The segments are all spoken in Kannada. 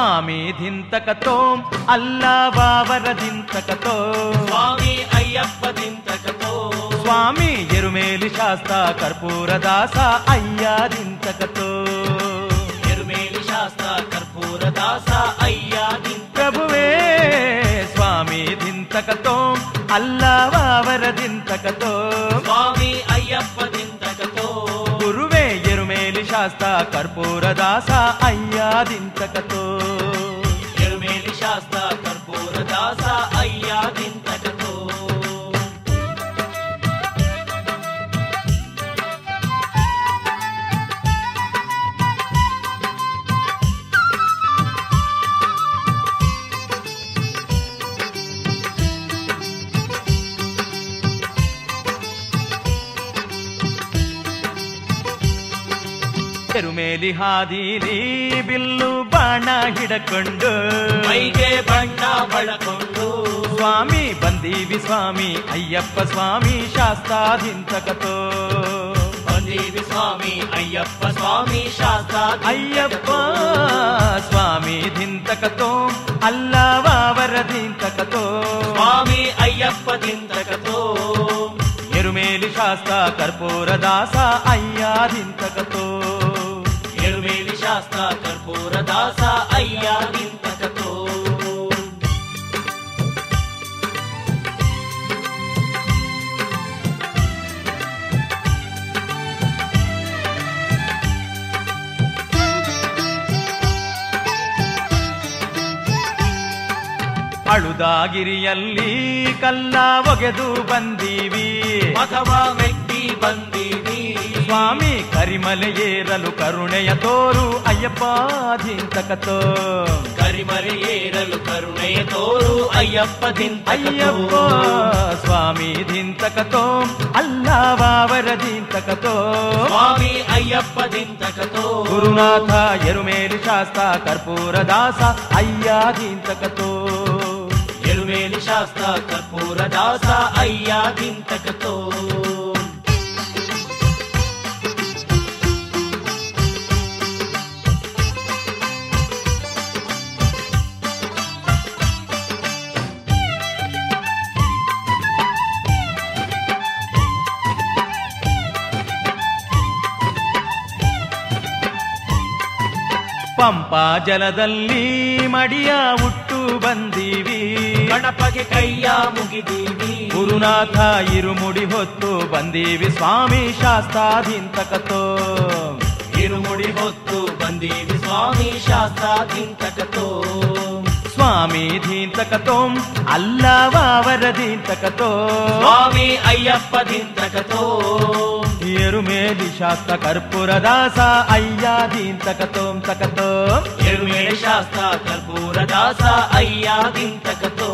ಸ್ವಾಮಿ ಧಿಂತಕತೋ ಅಲ್ಲ ಬಾವರ ಧಿಂತಕತೋ ಸ್ವಾಮಿ ಅಯ್ಯಪ್ಪ ದಿಂತಕತೋ ಸ್ವಾಮಿ ಎರುಮೇಲಿ ಶಾಸ್ತ ಕರ್ಪೂರ ದಾಸ ಅಯ್ಯ ಧಿಂತಕತೋ ಎರುಮೇಲಿ ಶಾಸ್ತ್ರ ಕರ್ಪೂರ ದಾಸ ಅಯ್ಯ ದಿಂತ ಪ್ರಭುವೇ ಸ್ವಾಮಿ ಧಿಂತಕತೋ ಅಲ್ಲ ಬಾವರ ಧಿಂತಕತೋ ಸ್ವಾಮಿ ಅಯ್ಯಪ್ಪ ದಿಂತಕತೋ ಗುರುವೇ ಎರುಮೇಲಿ ಶಾಸ್ತ ಕರ್ಪೂರ ದಾಸ ಅಯ್ಯ ಧಿಂತಕತೋ ಎರುಮೇಲಿ ಶಾಸ್ತ್ರ ಕರ್ಪೂರ ದಾಸ ಅಯ್ಯ ದಿಂತಕತೋ ಎರುಮೇಲಿ ಹಾದಿಲಿ ಬಿಲ್ಲು ಬಾಣ ಹಿಡಕೊಂಡು ಮೈಗೆ ಬಣ್ಣ ಬಳಕೊಂಡು ಸ್ವಾಮಿ ಬಂದೀವಿ ಸ್ವಾಮಿ ಅಯ್ಯಪ್ಪ ಸ್ವಾಮಿ ಶಾಸ್ತಾಧಿಂತಕತೋ ಬಂದೀವಿ ಸ್ವಾಮಿ ಅಯ್ಯಪ್ಪ ಸ್ವಾಮಿ ಶಾಸ್ತ್ರ ಅಯ್ಯಪ್ಪ ಸ್ವಾಮಿ ಧಿಂತಕತೋ ಅಲ್ಲವಾವರ ಧಿಂತಕತೋ ಸ್ವಾಮಿ ಅಯ್ಯಪ್ಪ ದಿಂತಕತೋ ಎರುಮೇಲಿ ಶಾಸ್ತ ಕರ್ಪೂರ ದಾಸ ಅಯ್ಯ ಧಿಂತಕತೋ ಎರುಮೇಲಿ ಶಾಸ್ತ್ರ ಕರ್ಪೂರ ದಾಸ ಅಯ್ಯ ದಿಂತಕತೋ ಅಳುದಾಗಿರಿಯಲ್ಲಿ ಕಲ್ಲ ಒಗೆದು ಬಂದೀವಿ ಅಥವಾ ಮೆಟ್ಟಿ ಬಂದೀವಿ ಸ್ವಾಮಿ ಕರಿಮಲೆ ಏರಲು ಕರುಣೆಯ ತೋರು ಅಯ್ಯಪ್ಪ ಧಿಂತಕತೋ ಕರಿಮರೆ ಏರಲು ಕರುಣೆಯ ತೋರು ಅಯ್ಯಪ್ಪ ಅಯ್ಯಪ್ಪ ದಿಂತಕತೋ ಸ್ವಾಮಿ ಧಿಂತಕತೋ ಅಲ್ಲವಾವರ ಧಿಂತಕತೋ ಸ್ವಾಮಿ ಅಯ್ಯಪ್ಪ ದಿಂತಕತೋ ಗುರುನಾಥ ಎರುಮೇಲಿ ಶಾಸ್ತ ಕರ್ಪೂರ ದಾಸ ಅಯ್ಯ ಧಿಂತಕತೋ ಎರುಮೇಲಿ ಶಾಸ್ತ್ರ ಕರ್ಪೂರ ದಾಸ ಅಯ್ಯ ದಿಂತಕತೋ ಪಂಪಾ ಜಲದಲ್ಲಿ ಮಡಿಯ ಹುಟ್ಟು ಬಂದೀವಿ ಗಣಪಗೆ ಕೈಯ ಮುಗಿದೀವಿ ಗುರುನಾಥ ಇರುಮುಡಿ ಹೊತ್ತು ಬಂದೀವಿ ಸ್ವಾಮಿ ಶಾಸ್ತಾಧಿಂತಕತೋ ಇರುಮುಡಿ ಹೊತ್ತು ಬಂದೀವಿ ಸ್ವಾಮಿ ಶಾಸ್ತ್ರ ದಿಂತಕತೋ ಸ್ವಾಮಿ ಧೀಂತಕತೋ ಅಲ್ಲವಾವರ ಧೀಂತಕತೋ ಸ್ವಾಮಿ ಅಯ್ಯಪ್ಪ ದಿಂತಕತೋ ಎರುಮೇಲಿ ಶಾಸ್ತ ಕರ್ಪೂರ ದಾಸ ಅಯ್ಯ ಧೀಂತಕತೋಂ ತಕತೋ ಎರುಮೇಲಿ ಶಾಸ್ತ್ರ ಕರ್ಪೂರ ದಾಸ ಅಯ್ಯ ದಿಂತಕತೋ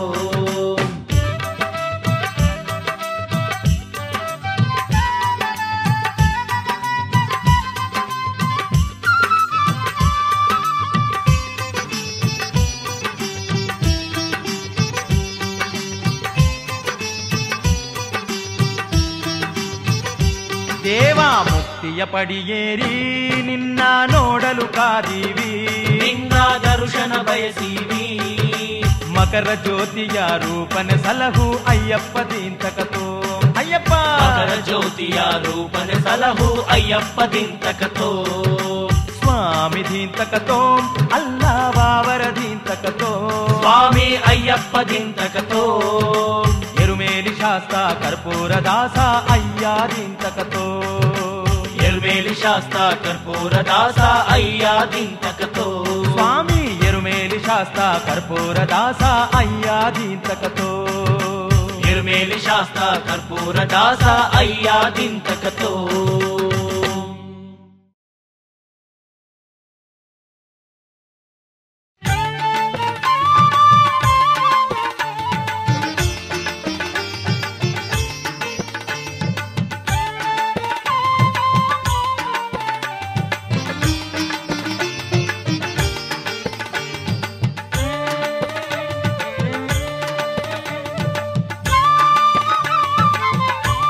ದೇವ ಮುಕ್ತಿಯ ಪಡಿಯೇರಿ ನಿನ್ನ ನೋಡಲು ಕಾದೀವಿ ನಿನ್ನ ದರ್ಶನ ಬಯಸೀವಿ ಮಕರ ಜ್ಯೋತಿಯ ರೂಪನೆ ಸಲಹು ಅಯ್ಯಪ್ಪ ಧೀಂತಕತೋ ಅಯ್ಯಪ್ಪ ಮಕರ ಜ್ಯೋತಿಯ ರೂಪನೆ ಸಲಹು ಅಯ್ಯಪ್ಪ ದಿಂತಕತೋ ಸ್ವಾಮಿ ಧೀಂತಕತೋ ಅಲ್ಲವಾವರ ಧೀಂತಕತೋ ಸ್ವಾಮಿ ಅಯ್ಯಪ್ಪ ದಿಂತಕತೋ ಎರುಮೇಲಿ ಶಾಸ್ತ ಕರ್ಪೂರ ದಾಸ ಅಯ್ಯ ಧೀಂತಕತೋ ಎರುಮೇಲಿ ಶಾಸ್ತ್ರ ಕರ್ಪೂರ ದಾಸ ಅಯ್ಯ ದಿಂತಕತೋ ಸ್ವಾಮಿ ಎರುಮೇಲಿ ಶಾಸ್ತ ಕರ್ಪೂರ ದಾಸ ಅಯ್ಯ ಧೀಂತಕತೋ ಎರುಮೇಲಿ ಶಾಸ್ತ್ರ ಕರ್ಪೂರ ದಾಸ ಅಯ್ಯ ದಿಂತಕತೋ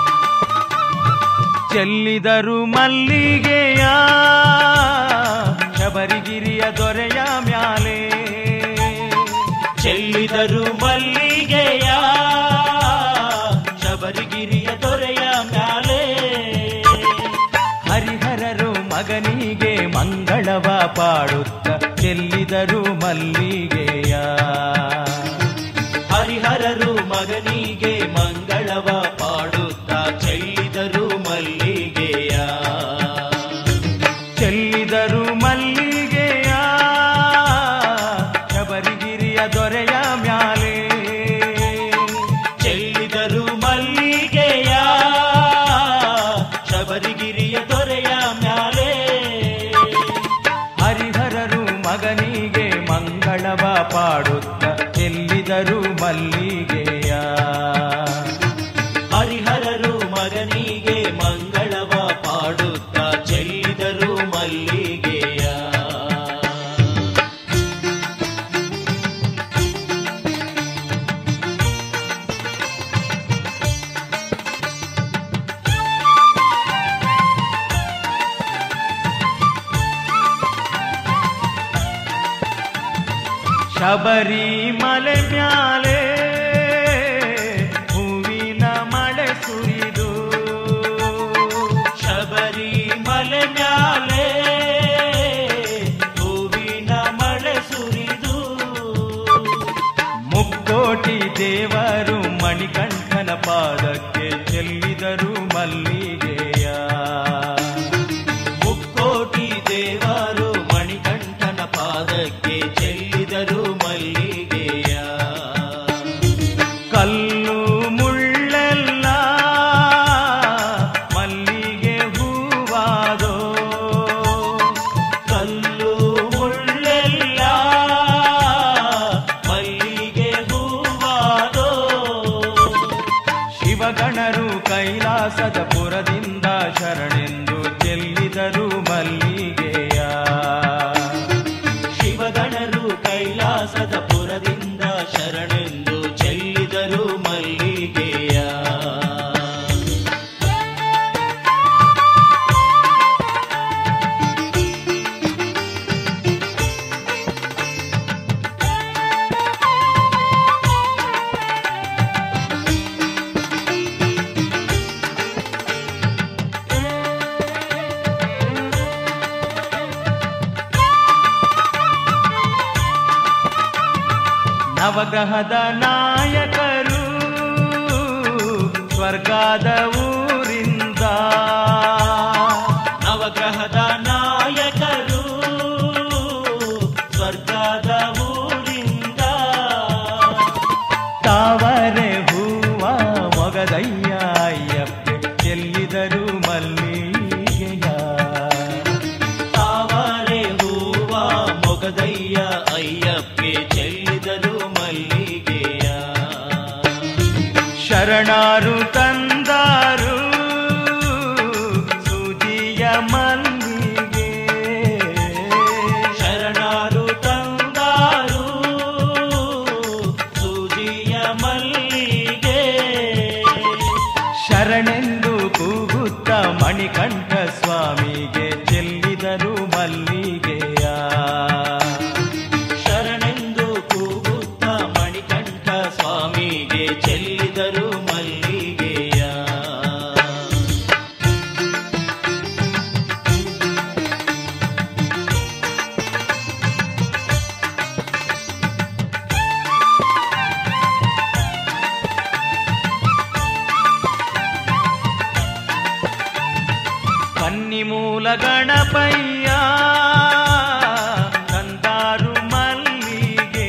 ಚೆಲ್ಲಿದರು ಮಲ್ಲಿಗೆಯ ಶಬರಿಗಿರಿಯ ದೊರೆಯ ಮ್ಯಾಲೆ ಚೆಲ್ಲಿದರು ಮಲ್ಲಿಗೆಯ ಶಬರಿಗಿರಿಯ ದೊರೆಯ ಮ್ಯಾಲೆ ಹರಿಹರರು ಮಗನಿಗೆ ಮಂಗಳವ ಪಾಡುತ್ತ ಚೆಲ್ಲಿದರು ಮಲ್ಲಿಗೆಯ ಹರಿಹರರು ಮಗನಿಗೆ ಮಂಗಳವ ಪಾಡುತ್ತಾ ಚೆಲ್ಲಿದರು ಮಲ್ಲಿಗೆಯ ಚೆಲ್ಲಿದರು ಮಲ್ಲಿಗೆಯ ಶಬರಿಗಿರಿಯ ದೊರೆಯ ಮ್ಯಾಲೆ ಚೆಲ್ಲಿದರು ಮಲ್ಲಿಗೆಯ ಶಬರಿಗಿರಿಯ ದೊರೆಯ ಮ್ಯಾಲೆ ಹರಿಹರರು ಮಗನಿಗೆ ಮಂಗಳವ ಪಾಡುತ್ತ ಚೆಲ್ಲಿದರು ಮಲ್ಲಿಗೆಯ ಹರಿಹರರು ಮಗನಿಗೆ ಮಂಗಳವ ಪಾಡುತ್ತಾ ಚೆಲ್ಲಿದರು ಮಲ್ಲಿಗೆಯ ಶಬರಿ ಮಲೆ ಮ್ಯಾಲೆ ಹೂವಿನ ಮಳೆ ಸುರಿದು ಶಬರಿ ಮಲೆ ಮ್ಯಾಲೆ ಹೂವಿನ ಮಳೆ ಸುರಿದು ಮುಕ್ಕೋಟಿ ದೇವರು ಮಣಿಕಂಠನ ಪಾದಕ್ಕೆ ಚೆಲ್ಲಿದರು ಮಲ್ಲಿಗೆಯ ಮುಕ್ಕೋಟಿ ದೇವರು ಮಣಿಕಂಠನ ಪಾದಕ್ಕೆ ಚೆಲ್ಲಿದರು ಮಲ್ಲಿಗೆಯ ಕಲ್ಲು ಮುಳ್ಳೆಲ್ಲ ಮಲ್ಲಿಗೆ ಹೂವಾದೋ ಕಲ್ಲು ಮುಳ್ಳೆಲ್ಲ ಮಲ್ಲಿಗೆ ಹೂವಾದೋ ಶಿವಗಣರು ಕೈಲಾಸದ ಪುರದಿಂದ ಶರಣೆಂದು ಚೆಲ್ಲಿದರು ಮಲ್ಲಿಗೆಯ ಶಿವಗಣರು ಕೈಲಾಸದ ಪುರದಿಂದ ಶರಣೆಂದು ಚೆಲ್ಲಿದರು ಮಲ್ಲಿಗೆಯ ನವಗ್ರಹದ ನಾಯಕರು ಸ್ವರ್ಗದ ಊರಿಂದ ನವಗ್ರಹದ ನಾಯಕರು ಸ್ವರ್ಗದ ಊರಿಂದ ತಾವರೆ ಹೂವ ಮೊಗದಯ್ಯ ಅಯ್ಯಪ್ಪೆ ಚೆಲ್ಲಿದರು ಮಲ್ಲಿಗೆಯ ತಾವರೆ ಹೂವ ಮೊಗದಯ್ಯ ಅಯ್ಯಪ್ಪಗೆ ಚೆಲ್ಲಿದರು ಮಲ್ಲಿಗೆಯ ಶರಣಾರು ತಂದಾರು ಸೂಜಿಯ ಮಲ್ಲಿಗೆ ಶರಣಾರು ತಂದಾರು ಸೂಜಿಯ ಮಲ್ಲಿಗೆ ಶರಣೆಂದು ಕೂಗುತ್ತ ಮಣಿಕಂಠ ಸ್ವಾಮಿಗೆ ಚೆಲ್ಲಿದರು ಮಲ್ಲಿಗೆಯ ಶರಣೆಂದು ಕೂಗುತ್ತ ಮಣಿಕಂಠ ಸ್ವಾಮಿಗೆ ಚೆಲ್ಲಿದರು ಮಲ್ಲಿಗೆಯ ಕನ್ನಿಮೂಲ ಗಣಪಯ್ಯ ತಂದಾರು ಮಲ್ಲಿಗೆ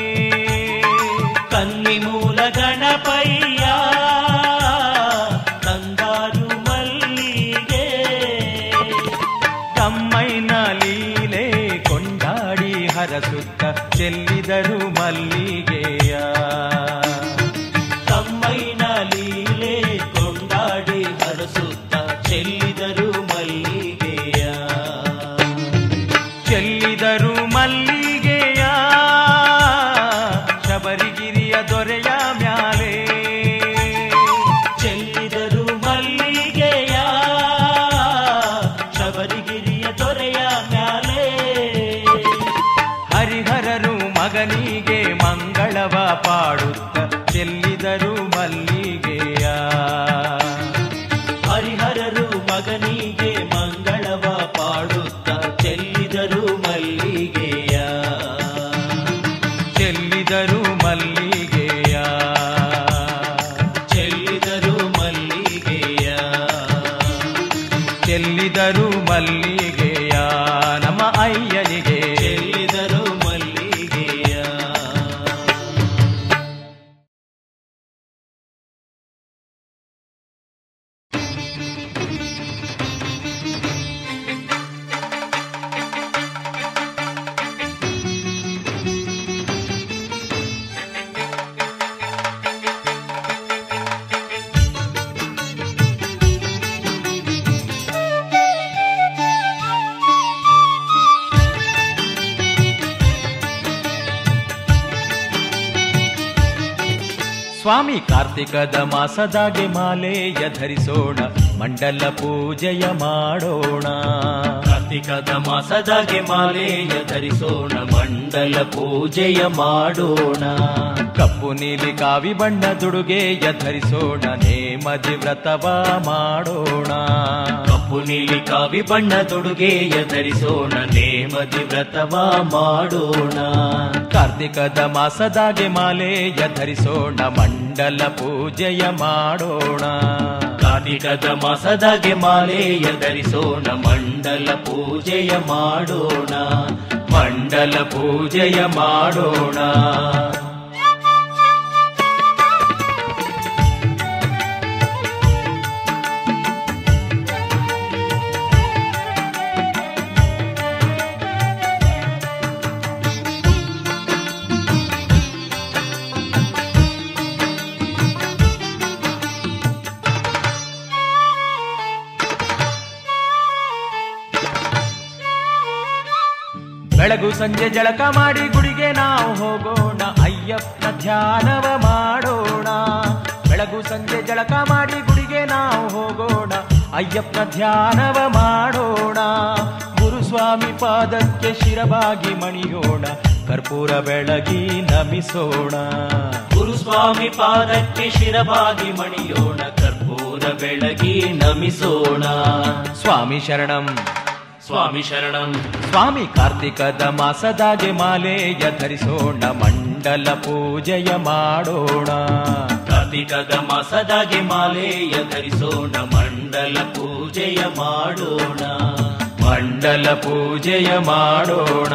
ಕನ್ನಿ ಮೂಲ ಗಣಪಯ್ಯ ತಂದಾರು ಮಲ್ಲಿಗೆ ತಮ್ಮೈನ ಲೀಲೆ ಕೊಂಡಾಡಿ ಹರಸುತ್ತ ಚೆಲ್ಲಿದರು ಮಲ್ಲಿಗೆಯ ತಮ್ಮೈನ ಲೀಲೆ ಕೊಂಡಾಡಿ ಹರಸುತ್ತ ಚೆಲ್ಲಿದರು ಮಲ್ಲಿಗೆಯ ಚೆಲ್ಲಿದರು ಮಲ್ಲಿಗೆಯ ಶಬರಿಗಿರಿಯ ದೊರೆಯ ಮ್ಯಾಲೆ ಚೆಲ್ಲಿದರು ಮಲ್ಲಿಗೆಯ ಶಬರಿಗಿರಿಯ ದೊರೆಯ ಮ್ಯಾಲೆ ಪಾಡುತ್ತ ಚೆಲ್ಲಿದರು ಮಲ್ಲಿಗೆಯ ಹರಿಹರರು ಮಗನಿಗೆ ಮಂಗಳವ ಪಾಡುತ್ತ ಚೆಲ್ಲಿದರು ಮಲ್ಲಿಗೆಯ ಚೆಲ್ಲಿದರು ಮಲ್ಲಿಗೆಯ ಚೆಲ್ಲಿದರು ಮಲ್ಲಿಗೆಯ ಚೆಲ್ಲಿದರು ಮಲ್ಲಿಗೆಯ ನಮ್ಮ ಅಯ್ಯನಿಗೆ ಚೆಲ್ಲಿದರು ಮಲ್ಲಿಗೆಯ ಸ್ವಾಮಿ ಕಾರ್ತಿಕದ ಮಾಸದಾಗೆ ಮಾಲೆಯ ಧರಿಸೋಣ ಮಂಡಲ ಪೂಜೆಯ ಮಾಡೋಣ ಕಾರ್ತಿಕದ ಮಾಸದಾಗೆ ಮಾಲೆಯ ಧರಿಸೋಣ ಮಂಡಲ ಪೂಜೆಯ ಮಾಡೋಣ ಕಪ್ಪು ನೀಲಿ ಕಾವಿ ಬಣ್ಣದುಡುಗೆಯ ಧರಿಸೋಣ ನೇಮದಿ ವ್ರತವ ಮಾಡೋಣ ಕಪ್ಪು ನೀಲಿ ಕಾವಿ ಬಣ್ಣ ತೊಡುಗೆಯ ಧರಿಸೋಣ ನೇಮದಿ ವ್ರತವ ಮಾಡೋಣ ಕಾರ್ತಿಕದ ಮಾಸದಾಗೆ ಮಾಲೆಯ ಧರಿಸೋಣ ಮಂಡಲ ಪೂಜೆಯ ಮಾಡೋಣ ಕಾರ್ತಿಕದ ಮಾಸದಾಗೆ ಮಾಲೆಯ ಧರಿಸೋಣ ಮಂಡಲ ಪೂಜೆಯ ಮಾಡೋಣ ಮಂಡಲ ಪೂಜೆಯ ಮಾಡೋಣ ಬೆಳಗು ಸಂಜೆ ಜಳಕ ಮಾಡಿ ಗುಡಿಗೆ ನಾವು ಹೋಗೋಣ ಅಯ್ಯಪ್ಪನ ಧ್ಯಾನವ ಮಾಡೋಣ ಬೆಳಗು ಸಂಜೆ ಜಳಕ ಮಾಡಿ ಗುಡಿಗೆ ನಾವು ಹೋಗೋಣ ಅಯ್ಯಪ್ಪನ ಧ್ಯಾನವ ಮಾಡೋಣ ಗುರುಸ್ವಾಮಿ ಪಾದಕ್ಕೆ ಶಿರಬಾಗಿ ಮಣಿಯೋಣ ಕರ್ಪೂರ ಬೆಳಗಿ ನಮಿಸೋಣ ಗುರುಸ್ವಾಮಿ ಪಾದಕ್ಕೆ ಶಿರವಾಗಿ ಮಣಿಯೋಣ ಕರ್ಪೂರ ಬೆಳಗಿ ನಮಿಸೋಣ ಸ್ವಾಮಿ ಶರಣಂ ಸ್ವಾಮಿ ಶರಣಂ ಸ್ವಾಮಿ ಕಾರ್ತಿಕದ ಮಾಸದಾಗೆ ಮಾಲೆಯ ಧರಿಸೋಣ ಮಂಡಲ ಪೂಜೆಯ ಮಾಡೋಣ ಕಾರ್ತಿಕದ ಮಾಸದಾಗೆ ಮಾಲೆಯ ಧರಿಸೋಣ ಮಂಡಲ ಪೂಜೆಯ ಮಾಡೋಣ ಮಂಡಲ ಪೂಜೆಯ ಮಾಡೋಣ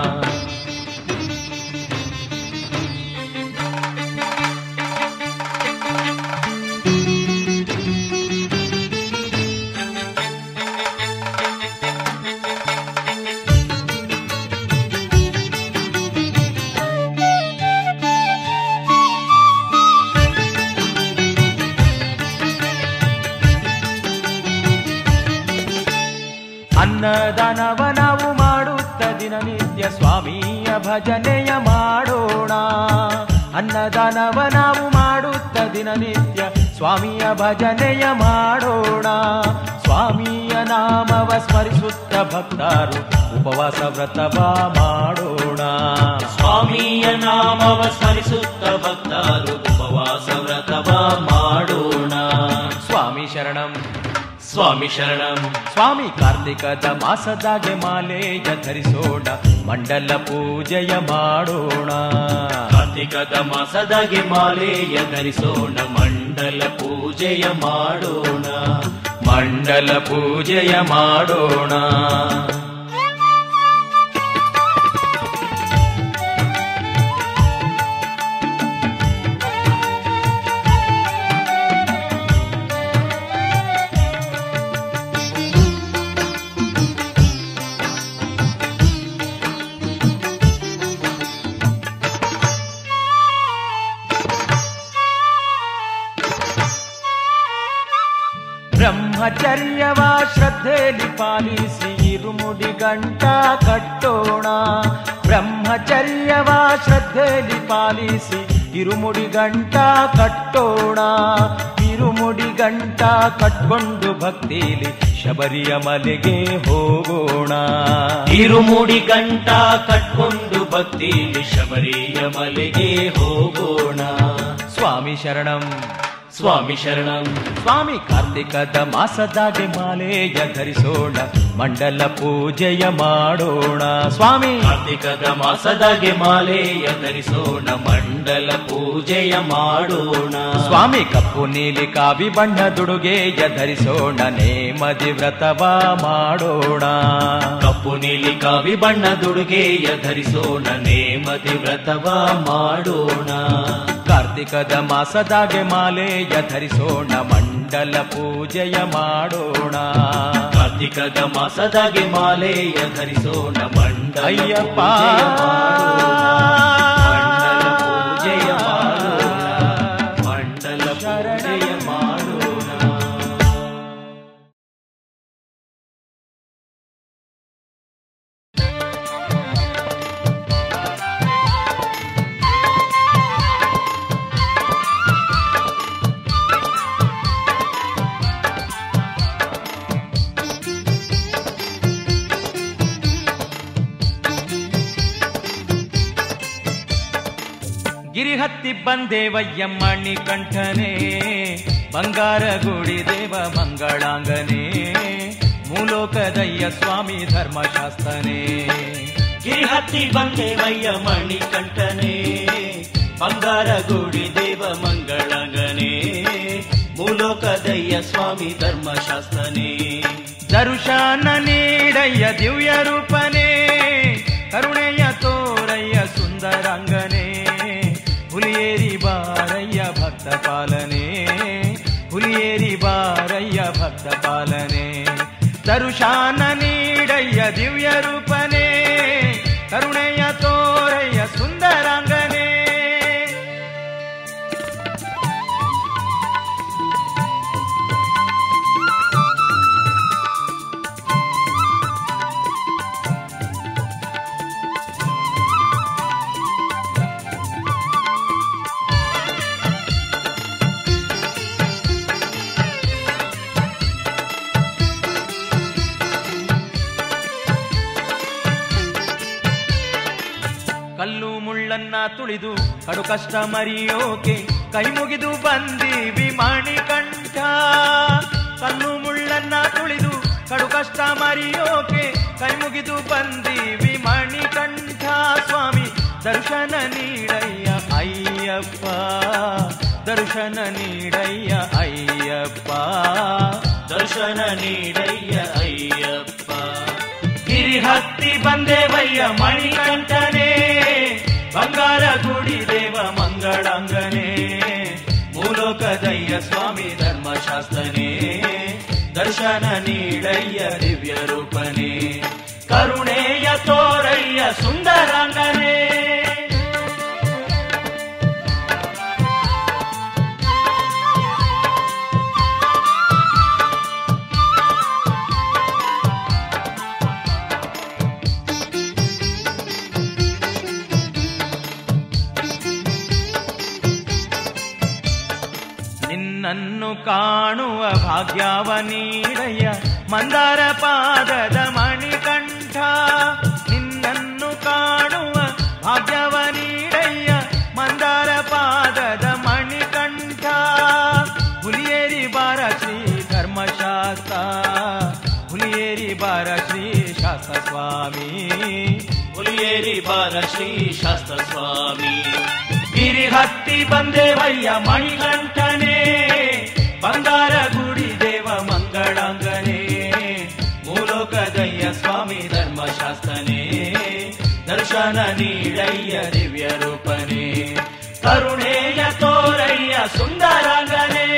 ಅನ್ನದಾನವ ನಾವು ಮಾಡುತ್ತ ದಿನನಿತ್ಯ ಸ್ವಾಮಿಯ ಭಜನೆಯ ಮಾಡೋಣ ಅನ್ನದಾನವ ನಾವು ಮಾಡುತ್ತ ದಿನನಿತ್ಯ ಸ್ವಾಮಿಯ ಭಜನೆಯ ಮಾಡೋಣ ಸ್ವಾಮಿಯ ನಾಮವ ಸ್ಮರಿಸುತ್ತ ಭಕ್ತರು ಉಪವಾಸ ವ್ರತವ ಮಾಡೋಣ ಸ್ವಾಮಿಯ ನಾಮವ ಸ್ಮರಿಸುತ್ತ ಭಕ್ತರು ಉಪವಾಸ ವ್ರತವ ಮಾಡೋಣ ಸ್ವಾಮಿ ಶರಣಂ ಸ್ವಾಮಿ ಶರಣಂ ಸ್ವಾಮಿ ಕಾರ್ತಿಕದ ಮಾಸದಾಗೆ ಮಾಲೆಯ ಧರಿಸೋಣ ಮಂಡಲ ಪೂಜೆಯ ಮಾಡೋಣ ಕಾರ್ತಿಕದ ಮಾಸದಾಗೆ ಮಾಲೆಯ ಧರಿಸೋಣ ಮಂಡಲ ಪೂಜೆಯ ಮಾಡೋಣ ಮಂಡಲ ಪೂಜೆಯ ಮಾಡೋಣ ಬ್ರಹ್ಮಚರ್ಯವ ಶ್ರದ್ಧೆಯಲ್ಲಿ ಪಾಲಿಸಿ ಇರುಮುಡಿ ಗಂಟ ಕಟ್ಟೋಣ ಬ್ರಹ್ಮಚರ್ಯವ ಶ್ರದ್ಧೆಯಲ್ಲಿ ಪಾಲಿಸಿ ಇರುಮುಡಿ ಗಂಟ ಕಟ್ಟೋಣ ಇರುಮುಡಿ ಗಂಟ ಕಟ್ಕೊಂಡು ಭಕ್ತಿಲಿ ಶಬರಿಯ ಮಲೆಗೆ ಹೋಗೋಣ ಇರುಮುಡಿ ಗಂಟ ಕಟ್ಕೊಂಡು ಭಕ್ತಿಲಿ ಶಬರಿಯ ಮಲೆಗೆ ಹೋಗೋಣ ಸ್ವಾಮಿ ಶರಣಂ ಸ್ವಾಮಿ ಶರಣಂ ಸ್ವಾಮಿ ಕಾರ್ತಿಕದ ಮಾಸದಾಗೆ ಮಾಲೆಯ ಧರಿಸೋಣ ಮಂಡಲ ಪೂಜೆಯ ಮಾಡೋಣ ಸ್ವಾಮಿ ಕಾರ್ತಿಕದ ಮಾಸದಾಗೆ ಮಾಲೆಯ ಧರಿಸೋಣ ಮಂಡಲ ಪೂಜೆಯ ಮಾಡೋಣ ಸ್ವಾಮಿ ಕಪ್ಪು ನೀಲಿ ಕಾವಿ ಬಣ್ಣದುಡುಗೆಯ ಧರಿಸೋಣ ನೇಮದಿ ವ್ರತವ ಮಾಡೋಣ ಕಪ್ಪು ನೀಲಿ ಕಾವಿ ಬಣ್ಣದುಡುಗೆಯ ಧರಿಸೋಣ ನೇಮದಿ ವ್ರತವ ಮಾಡೋಣ ಕಾರ್ತಿಕದ ಮಾಸದಾಗೆ ಮಾಲೆಯ ಧರಿಸೋಣ ಮಂಡಲ ಪೂಜೆಯ ಮಾಡೋಣ ಕಾರ್ತಿಕದ ಮಾಸದಾಗೆ ಮಾಲೆಯ ಧರಿಸೋಣ ಮಂಡಲ ಅಯ್ಯಪ್ಪ ಪೂಜೆಯ ಮಾಡೋಣ ಮಂಡಲ ಪೂಜೆಯ ಮಾಡೋಣ ಗಿರಿ ಹತ್ತಿ ಬಂದೇವಯ್ಯ ಮಣಿ ಕಂಠನೆ ಬಂಗಾರ ಗುಡಿ ದೇವ ಮಂಗಳಾಂಗನೆ ಮೂಲೋಕದಯ್ಯ ಸ್ವಾಮಿ ಧರ್ಮಶಾಸ್ತ್ರನೇ ಗಿರಿ ಹತ್ತಿ ಬಂದೇವಯ್ಯ ಮಣಿಕಂಠನೆ ಬಂಗಾರ ಗುಡಿ ದೇವ ಮಂಗಳಂಗನೆ ಮೂಲೋಕದಯ್ಯ ಸ್ವಾಮಿ ಧರ್ಮಶಾಸ್ತ್ರನೇ ದರುಶನ ನೀಡಯ್ಯ ದಿವ್ಯ ರೂಪನೇ ಕರುಣೆಯ ತೋರಯ್ಯ ಸುಂದರಂಗನೇ ಹುಲಿಯೇರಿ ಬಾರಯ್ಯ ಭಕ್ತ ಪಾಲನೆ ಹುಲಿಯೇರಿ ಬಾರಯ್ಯ ಭಕ್ತ ಪಾಲನೆ ದರುಶಾನ ನೀಡಯ್ಯ ದಿವ್ಯ ರೂಪನೇ ಕರುಣೆಯ ತೋರಯ್ಯ ಸುಂದರಾಂಗನೇ ಕಲ್ಲು ಮುಳ್ಳನ್ನ ತುಳಿದು ಕಡು ಕಷ್ಟ ಮರಿಯೋಕೆ ಕೈ ಮುಗಿದು ಬಂದೀವಿ ಮಣಿಕಂಠ ಕಲ್ಲು ಮುಳ್ಳನ್ನ ತುಳಿದು ಕಡು ಕಷ್ಟ ಮರಿಯೋಕೆ ಕೈ ಮುಗಿದು ಬಂದೀವಿ ಮಣಿಕಂಠ ಸ್ವಾಮಿ ದರ್ಶನ ನೀಡಯ್ಯ ಅಯ್ಯಪ್ಪ ದರ್ಶನ ನೀಡಯ್ಯ ಅಯ್ಯಪ್ಪ ದರ್ಶನ ನೀಡಯ್ಯ ಅಯ್ಯಪ್ಪ ಗಿರಿ ಹತ್ತಿ ಬಂದೇವಯ್ಯ ಮಣಿಕಂಠನೆ ಬಂಗಾರ ಗುಡಿ ದೇವ ಮಂಗಳಂಗನೆ ಮೂಲೋಕದಯ್ಯ ಸ್ವಾಮಿ ಧರ್ಮಶಾಸ್ತ್ರನೇ ದರ್ಶನ ನೀಡಯ್ಯ ದಿವ್ಯ ರೂಪನೇ ಕರುಣೆಯ ತೋರಯ್ಯ ಸುಂದರಂಗನೇ ನಿನ್ನನ್ನು ಕಾಣುವ ಭಾಗ್ಯವ ನೀಡಯ್ಯ ಮಂದಾರ ಪಾದದ ಮಣಿಕಂಠ ನಿನ್ನನ್ನು ಕಾಣುವ ಭಾಗ್ಯವ ನೀಡಯ್ಯ ಮಂದಾರ ಪಾದದ ಮಣಿಕಂಠ ಹುಲಿಯೇರಿ ಬಾರ ಶ್ರೀ ಧರ್ಮಶಾಸ್ತ್ರ ಹುಲಿಯೇರಿ ಬಾರ ಶ್ರೀ ಶಾಸ್ತ್ರ ಸ್ವಾಮಿ ಹುಲಿಯೇರಿ ಬಾರ ಶ್ರೀ ಶಾಸ್ತ್ರ ಸ್ವಾಮಿ ಗಿರಿ ಹತ್ತಿ ಬಂದೇವಯ್ಯ ಮಣಿಕಂಠನೆ ಬಂಗಾರ ಗುಡಿ ದೇವ ಮಂಗಳಾಂಗನೆ ಮೂಲೋಕದಯ್ಯ ಸ್ವಾಮಿ ಧರ್ಮಶಾಸ್ತ್ರನೇ ದರ್ಶನ ನೀಡಯ್ಯ ದಿವ್ಯ ರೂಪನೇ ಕರುಣೆಯ ತೋರಯ್ಯ ಸುಂದರಾಂಗನೇ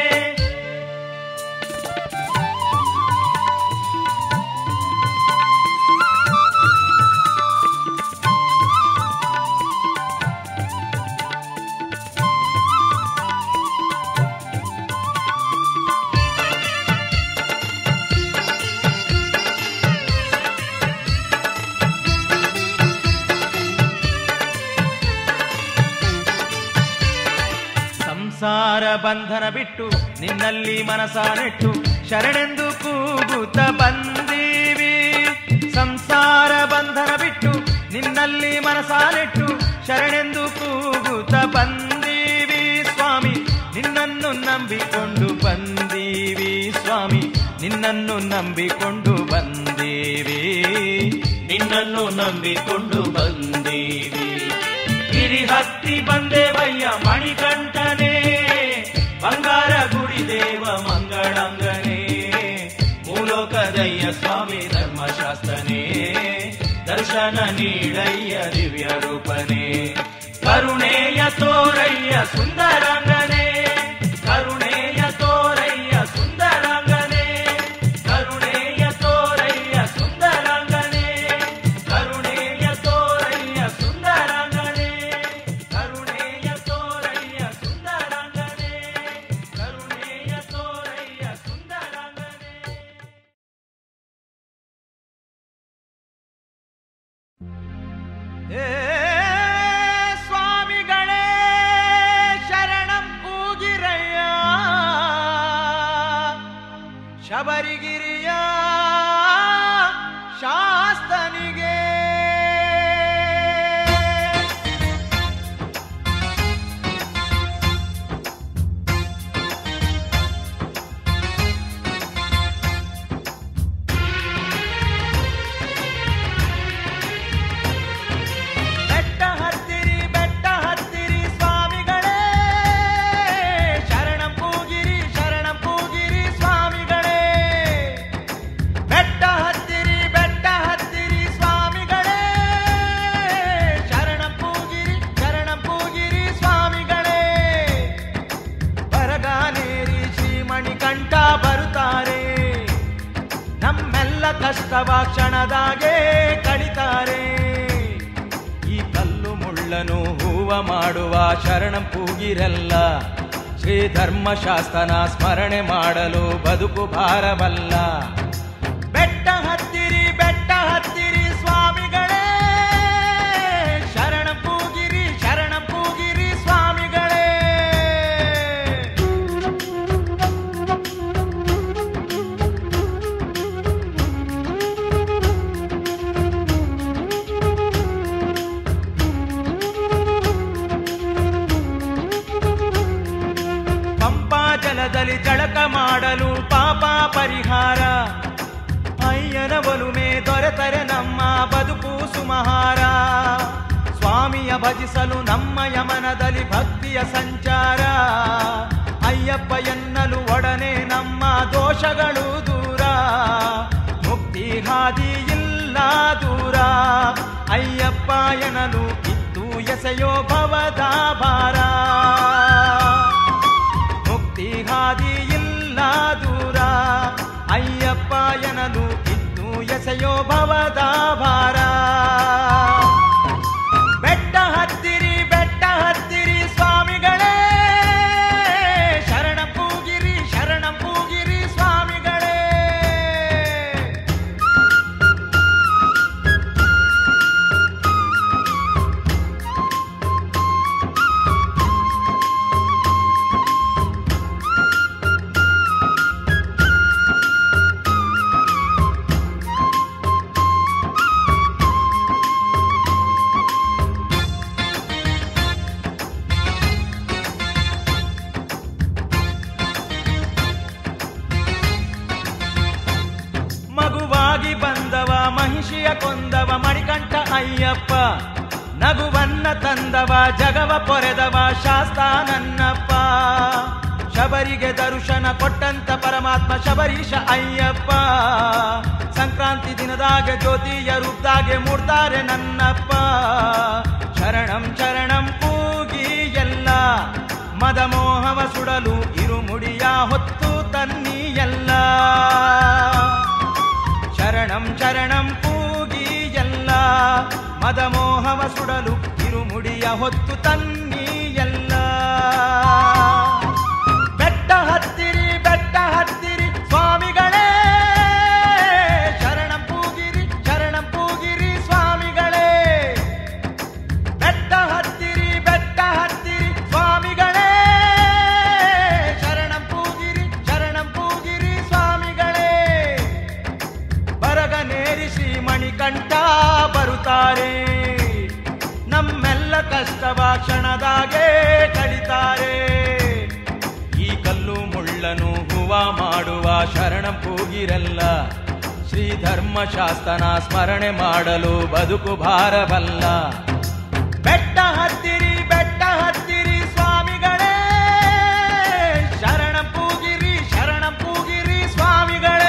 ಸಂಸಾರ ಬಂಧನ ಬಿಟ್ಟು ನಿನ್ನಲ್ಲಿ ಮನಸ ನೆಟ್ಟು ಶರಣೆಂದು ಕೂಗುತ್ತ ಬಂದೀವಿ ಸಂಸಾರ ಬಂಧನ ಬಿಟ್ಟು ನಿನ್ನಲ್ಲಿ ಮನಸ ಮನಸಾನೆಟ್ಟು ಶರಣೆಂದು ಕೂಗುತ್ತ ಬಂದೀವಿ ಸ್ವಾಮಿ ನಿನ್ನನ್ನು ನಂಬಿಕೊಂಡು ಬಂದೀವಿ ಸ್ವಾಮಿ ನಿನ್ನನ್ನು ನಂಬಿಕೊಂಡು ಬಂದೀವಿ ನಿನ್ನನ್ನು ನಂಬಿಕೊಂಡು ಬಂದೀವಿ ಗಿರಿ ಹತ್ತಿ ಬಂದೇವಯ್ಯ ಮಣಿಕಂಠನೇ ಬಂಗಾರ ಗುಡಿ ದೇವ ಮಂಗಳಂಗನೇ ಮೂಲೋಕದಯ್ಯ ಸ್ವಾಮಿ ಧರ್ಮಶಾಸ್ತ್ರನೇ ದರ್ಶನ ನೀಡಯ್ಯ ದಿವ್ಯ ರೂಪನೇ ಕರುಣೆಯ ತೋರಯ್ಯ ಸುಂದರಂಗನೇ ಕರುಣೆಯ ತೋರಯ್ಯ ಸುಂದರಂಗನೇ ಕರುಣೆಯ ತೋರಯ್ಯ ಸುಂದರಂಗನೇ ಕರುಣೆಯ ತೋರಯ್ಯ ಸುಂದರಂಗನೇ ಕರುಣೆಯ ತೋರಯ್ಯ ಸುಂದರಂಗನೇ ಕರುಣೆಯ ತೋರಯ್ಯ ಸುಂದರಂಗನೇ ಏ ಸ್ವಾಮಿಗಳೇ ಶರಣಂ ಕೂಗಿರಯ್ಯ ಶಬರಿಗಿರಿಯ ಶಾಸ್ತನಿಗೆ ಬೆಟ್ಟ ಹತ್ತಿರಿ ಬೆಟ್ಟ ಹತ್ತಿರಿ ಸ್ವಾಮಿಗಳೇ ಶರಣಂ ಕೂಗಿರಿ ಶರಣಂ ಕೂಗಿರಿ ಸ್ವಾಮಿಗಳೇ ಬೆಟ್ಟ ಹತ್ತಿರಿ ಬೆಟ್ಟ ಹತ್ತಿರಿ ಸ್ವಾಮಿಗಳೇ ಶರಣಂ ಕೂಗಿರಿ ಶರಣಂ ಕೂಗಿರಿ ಸ್ವಾಮಿಗಳೇ ಬರಗಾನೇರಿ ಶ್ರೀಮಣಿಕಂಠ ಬರುತ್ತಾರೆ ನಮ್ಮೆಲ್ಲ ಕಷ್ಟವ ಕ್ಷಣದಾಗೆ ಕಳಿತಾರೆ ಈ ಕಲ್ಲು ಮುಳ್ಳನು ಹೂವ ಮಾಡುವ ಶರಣಂ ಕೂಗಿರಲ್ಲ ಶ್ರೀ ಧರ್ಮಶಾಸ್ತ್ರನ ಸ್ಮರಣೆ ಮಾಡಲು ಬದುಕು ಭಾರವಲ್ಲ ಬೆಟ್ಟ ಹತ್ತಿರಿ ಬೆಟ್ಟ ಹತ್ತಿರಿ ಸ್ವಾಮಿಗಳೇ ಶರಣ ಕೂಗಿರಿ ಶರಣ ಕೂಗಿರಿ ಸ್ವಾಮಿಗಳೇ ಪಂಪಾ ಜಲದಲ್ಲಿ ಜಳಕ ಮಾಡಲು ಪಾಪ ಪರಿಹಾರ ಅಯ್ಯನ ಒಲುಮೆ ದೊರೆತರೆ ನಮ್ಮ ಬದುಕು ಸುಮಹಾರ ಸ್ವಾಮಿಯ ಭಜಿಸಲು ನಮ್ಮ ಯಮನದಲ್ಲಿ ಭಕ್ತಿಯ ಸಂಚಾರ ಅಯ್ಯಪ್ಪ ಎನ್ನಲು ಒಡನೆ ನಮ್ಮ ದೋಷಗಳು ದೂರ ಮುಕ್ತಿ ಹಾದಿ ಇಲ್ಲ ದೂರ ಅಯ್ಯಪ್ಪ ಎನ್ನಲು ಇತ್ತು ಎಸೆಯೋ ಭವದ ಭಾರ ಮುಕ್ತಿ ಹಾದಿ ಇಲ್ಲ ದೂರ ಅಯ್ಯಪ್ಪ ಎನಲು ಇದ್ದು ಎಸೆಯೋ ಭವದ ಭಾರ ಬೆಟ್ಟ ಹತ್ತಿರಿ ಬೆಟ್ಟ ಹತ್ತಿರಿ ಸ್ವಾಮಿಗಳೇ ಶರಣ ಕೂಗಿರಿ ಶರಣ ಕೂಗಿರಿ ಸ್ವಾಮಿಗಳೇ ಮಗುವಾಗಿ ಬಂದವ ಮಹಿಷಿಯ ಕೊಂದವ ಮಣಿಕಂಠ ಅಯ್ಯಪ್ಪ ನಗುವನ್ನ ತಂದವ ಜಗವ ಪೊರೆದವ ಶಾಸ್ತ ನನ್ನಪ್ಪ ಶಬರಿಗೆ ದರ್ಶನ ಕೊಟ್ಟಂತ ಪರಮಾತ್ಮ ಶಬರೀಶ ಅಯ್ಯಪ್ಪ ಸಂಕ್ರಾಂತಿ ದಿನದಾಗೆ ಜ್ಯೋತಿಯ ರೂಪದಾಗೆ ಮೂಡ್ತಾರೆ ನನ್ನಪ್ಪ ಶರಣಂ ಶರಣಂ ಕೂಗಿ ಎಲ್ಲ ಮದ ಮೋಹವ ಸುಡಲು ಇರುಮುಡಿಯ ಹೊತ್ತು ತನ್ನಿ ಎಲ್ಲ ಶರಣಂ ಶರಣಂ ಕೂಗಿ ಎಲ್ಲ ಮದ ಮೋಹವ ಸುಡಲು ಇರುಮುಡಿಯ ಹೊತ್ತು ತನ್ನಿ ಎಲ್ಲ ಬೆಟ್ಟ ಹತ್ತಿರಿ ಬೆಟ್ಟ ಹತ್ತಿರಿ ಸ್ವಾಮಿಗಳೇ ಶರಣಂ ಕೂಗಿರಿ ಶರಣಂ ಕೂಗಿರಿ ಸ್ವಾಮಿಗಳೇ ಬೆಟ್ಟ ಹತ್ತಿರಿ ಬೆಟ್ಟ ಹತ್ತಿರಿ ಸ್ವಾಮಿಗಳೇ ಶರಣಂ ಕೂಗಿರಿ ಶರಣಂ ಕೂಗಿರಿ ಸ್ವಾಮಿಗಳೇ ಬರಗನೇರಿ ಶ್ರೀ ಮಣಿಕಂಠ ಬರುತ್ತಾರೆ ಕಷ್ಟವ ಕ್ಷಣದಾಗೆ ಕಳಿತಾರೆ ಈ ಕಲ್ಲು ಮುಳ್ಳನು ಹೂವ ಮಾಡುವ ಶರಣ ಕೂಗಿರಲ್ಲ ಶ್ರೀ ಧರ್ಮಶಾಸ್ತ್ರನ ಸ್ಮರಣೆ ಮಾಡಲು ಬದುಕು ಭಾರವಲ್ಲ ಬೆಟ್ಟ ಹತ್ತಿರಿ ಬೆಟ್ಟ ಹತ್ತಿರಿ ಸ್ವಾಮಿಗಳೇ ಶರಣ ಪೂಗಿರಿ ಶರಣ ಪೂಗಿರಿ ಸ್ವಾಮಿಗಳೇ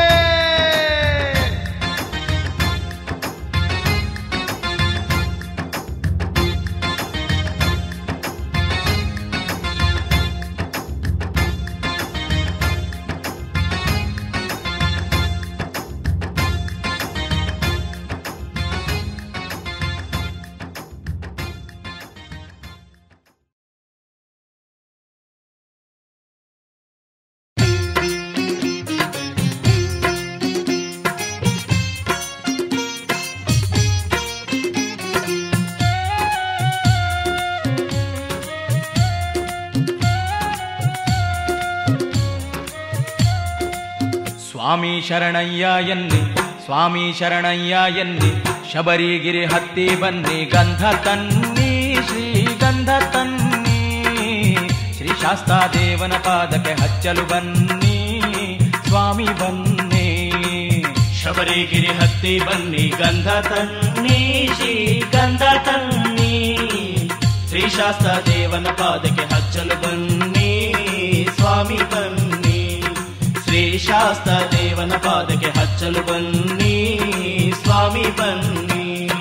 ಸ್ವಾಮಿ ಶರಣಯ್ಯ ಎನ್ನಿ ಸ್ವಾಮಿ ಶರಣಯ್ಯ ಎನ್ನಿ ಶಬರಿಗಿರಿ ಹತ್ತಿ ಬನ್ನಿ ಗಂಧ ತನ್ನಿ ಶ್ರೀಗಂಧ ತನ್ನಿ ಶ್ರೀ ಶಾಸ್ತಾ ದೇವನ ಪಾದಕ್ಕೆ ಹಚ್ಚಲು ಬನ್ನಿ ಸ್ವಾಮಿ ಬನ್ನಿ ಶಬರಿಗಿರಿ ಹತ್ತಿ ಬನ್ನಿ ಗಂಧ ತನ್ನಿ ಶ್ರೀ ಗಂಧ ತನ್ನಿ ಶ್ರೀಶಾಸ್ತ್ರ ದೇವನ ಪಾದಕ್ಕೆ ಹಚ್ಚಲು ಬನ್ನಿ ಸ್ವಾಮಿ ಬನ್ನಿ ಶ್ರೀಶಾಸ್ತ್ರ ದೇವನ ಪಾದಕ್ಕೆ ಹಚ್ಚಲು ಬನ್ನಿ ಸ್ವಾಮಿ ಬನ್ನಿ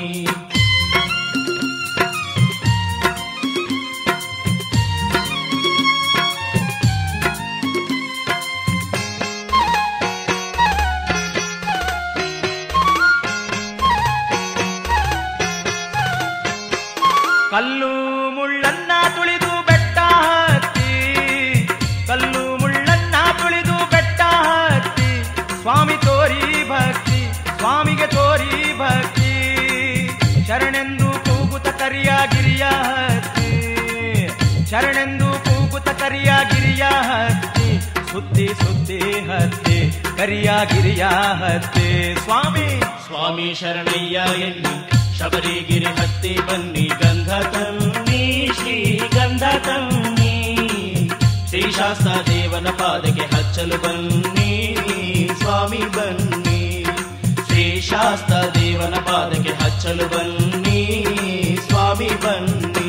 ಕಲ್ಲು ಮುಳ್ಳನ್ನ ತುಳಿದು ಬೆಟ್ಟ ಹತ್ತಿ ಕಲ್ಲು ಮುಳ್ಳನ್ನ ತುಳಿದು ಬೆಟ್ಟ ಹತ್ತಿ ಸ್ವಾಮಿ ತೋರಿ ಭಕ್ತಿ ಸ್ವಾಮಿಗೆ ತೋರಿ ಭಕ್ತಿ ಶರಣೆಂದು ಕೂಗುತ ಕರಿಯ ಗಿರಿಯ ಹತ್ತಿ ಶರಣೆಂದು ಕೂಗುತ ಕರಿಯ ಗಿರಿಯ ಹತ್ತಿ ಸುದ್ದಿ ಸುದ್ದಿ ಹತ್ತಿ ಕರಿಯ ಗಿರಿಯ ಹತ್ತಿ ಸ್ವಾಮಿ ಸ್ವಾಮಿ ಶರಣಯ್ಯ ಎನ್ನಿ ಶಬರಿಗಿರಿ ಹತ್ತಿ ಬನ್ನಿ ಗಂಧ ತನ್ನಿ ಶ್ರೀ ಗಂಧ ತನ್ನಿ ಶ್ರೀಶಾಸ್ತ್ರ ದೇವನ ಪಾದಕ್ಕೆ ಹಚ್ಚಲು ಬನ್ನಿ ಸ್ವಾಮಿ ಬನ್ನಿ ಶ್ರೀಶಾಸ್ತ್ರ ದೇವನ ಪಾದಕ್ಕೆ ಹಚ್ಚಲು ಬನ್ನಿ ಸ್ವಾಮಿ ಬನ್ನಿ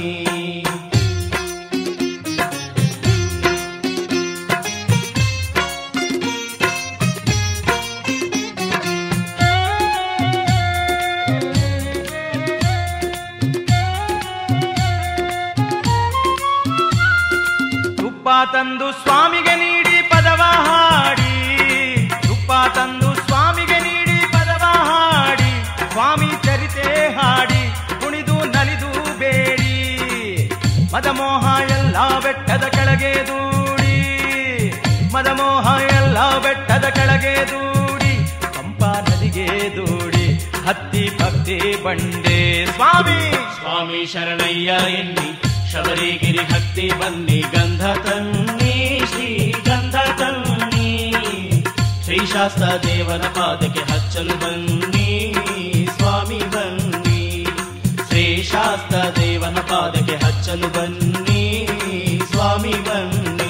ತುಪ್ಪ ತಂದು ಸ್ವಾಮಿಗೆ ನೀಡಿ ಪದವ ಹಾಡಿ ತುಪ್ಪ ತಂದು ಸ್ವಾಮಿಗೆ ನೀಡಿ ಪದವ ಹಾಡಿ ಸ್ವಾಮಿ ಚರಿತೆ ಹಾಡಿ ಕುಣಿದು ನಲಿದು ಬೇಡಿ ಮದಮೋಹ ಎಲ್ಲ ಬೆಟ್ಟದ ಕೆಳಗೆ ದೂಡಿ ಮದಮೋಹ ಎಲ್ಲ ಬೆಟ್ಟದ ಕೆಳಗೆ ದೂಡಿ ಪಂಪಾ ನದಿಗೆ ದೂಡಿ ಹತ್ತಿ ಭಕ್ತಿ ಬಂಡೆ ಸ್ವಾಮಿ ಸ್ವಾಮಿ ಶರಣಯ್ಯ ಎನ್ನಿ ಶಬರಿಗಿರಿ ಹತ್ತಿ ಬನ್ನಿ ಗಂಧ ತನ್ನಿ ಶ್ರೀ ಗಂಧ ತನ್ನಿ ಶ್ರೀಶಾಸ್ತ್ರ ದೇವನ ಪಾದಕ್ಕೆ ಹಚ್ಚಲು ಬನ್ನಿ ಸ್ವಾಮಿ ಬನ್ನಿ ಶ್ರೀಶಾಸ್ತ್ರ ದೇವನ ಪಾದಕ್ಕೆ ಹಚ್ಚಲು ಬನ್ನಿ ಸ್ವಾಮಿ ಬನ್ನಿ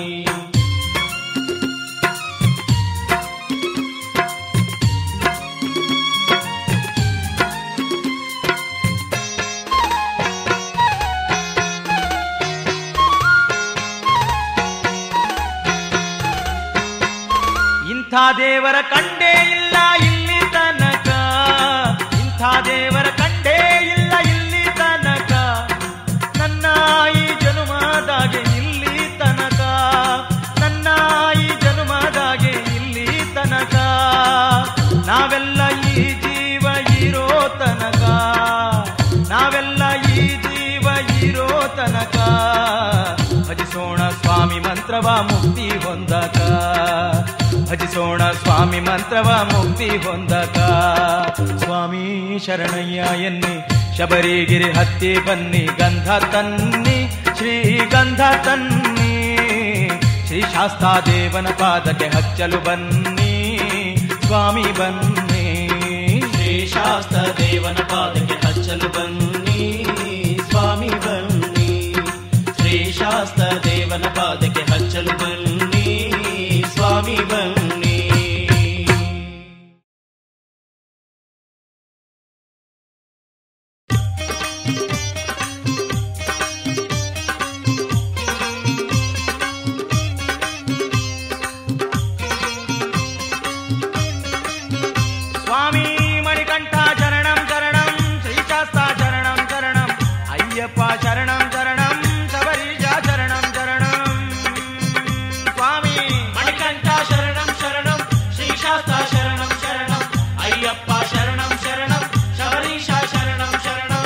ಇಂಥ ದೇವರ ಕಂಡೇ ಇಲ್ಲ ಇಲ್ಲಿ ತನಕ ಇಂಥ ದೇವರ ಕಂಡೇ ಇಲ್ಲ ಇಲ್ಲಿ ತನಕ ನನ್ನ ಈ ಜನುಮದಾಗೆ ಇಲ್ಲಿ ತನಕ ನನ್ನ ಈ ಜನುಮದಾಗೆ ಇಲ್ಲಿ ತನಕ ನಾವೆಲ್ಲ ಈ ಜೀವ ಇರೋ ತನಕ ನಾವೆಲ್ಲ ಈ ಜೀವ ಇರೋ ತನಕ ಭಜಿಸೋಣ ಸ್ವಾಮಿ ಮಂತ್ರವ ಮುಕ್ತಿ ಹೊಂದಕ ಭಜಿಸೋಣ ಸ್ವಾಮಿ ಮಂತ್ರವ ಮುಕ್ತಿ ಹೊಂದಕ ಸ್ವಾಮಿ ಶರಣಯ್ಯ ಎನ್ನಿ ಶಬರಿಗಿರಿ ಹತ್ತಿ ಬನ್ನಿ ಗಂಧ ತನ್ನಿ ಶ್ರೀಗಂಧ ತನ್ನಿ ಶ್ರೀ ಶಾಸ್ತಾ ದೇವನ ಪಾದಕ್ಕೆ ಹಚ್ಚಲು ಬನ್ನಿ ಸ್ವಾಮಿ ಬನ್ನಿ ಶ್ರೀಶಾಸ್ತ್ರ ದೇವನ ಪಾದಕ್ಕೆ ಹಚ್ಚಲು ಬನ್ನಿ ಸ್ವಾಮಿ ದೇವನ ಪಾದಕ್ಕೆ ಹಚ್ಚಲು ಬನ್ನಿ ಸ್ವಾಮಿ ಬನ್ನಿ స్వామి మణికంఠ శరణం శరణం శ్రీశాస్త శరణం శరణం అయ్యప్ప శరణం శరణం శబరీశ శరణం శరణం స్వామి మణికంఠ శరణం శరణం శ్రీశాస్త శరణం శరణం అయ్యప్ప శరణం శరణం శబరీష శరణం శరణం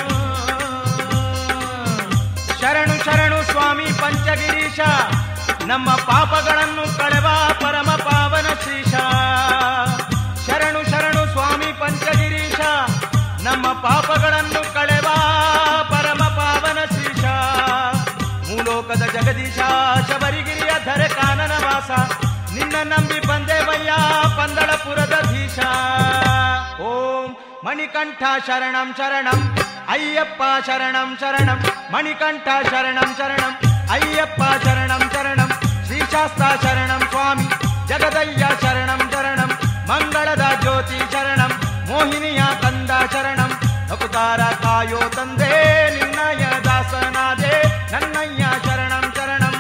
ಶರಣು ಶರಣು ಸ್ವಾಮಿ ಪಂಚಗಿರೀಶ ನಮ್ಮ ಪಾಪಗಳನ್ನು ಕಳೆವ ಪರಮ ಪಾವನ ಶ್ರೀಶ ಶರಣು ಶರಣು ಸ್ವಾಮಿ ಪಂಚಗಿರೀಶ ನಮ್ಮ ಪಾಪಗಳನ್ನು ಕಳೆವ ಪರಮ ಪಾವನ ಶ್ರೀಶ ಮೂಲೋಕದ ಜಗದೀಶ ಶಬರಿಗಿರಿಯ ಧರೆ ಕಾನನ ವಾಸ ನಿನ್ನ ನಂಬಿ ಬಂದೇವಯ್ಯ ಪಂದಳಪುರದ ಧೀಶ ಓಂ ಮಣಿಕಂಠ ಶರಣಂ ಶರಣಂ ಅಯ್ಯಪ್ಪ ಶರಣಂ ಶರಣಂ ಮಣಿಕಂಠ ಶರಣಂ ಶರಣಂ ಅಯ್ಯಪ್ಪ ಶರಣಂ ಶರಣಂ ಶ್ರೀಶಾಸ್ತ ಶರಣಂ ಸ್ವಾಮಿ ಜಗದಯ್ಯ ಶರಣಂ ಶರಣಂ ಮಂಗಳದ ಜ್ಯೋತಿ ಶರಣಂ ಮೋಹಿನಿಯ ಕಂದ ಶರಣಂ ನಕುತಾರ ಕಾಯೋ ತಂದೆ ನಿನ್ನಯ ದಾಸನಾದೆ ನನ್ನಯ್ಯ ಶರಣಂ ಶರಣಂ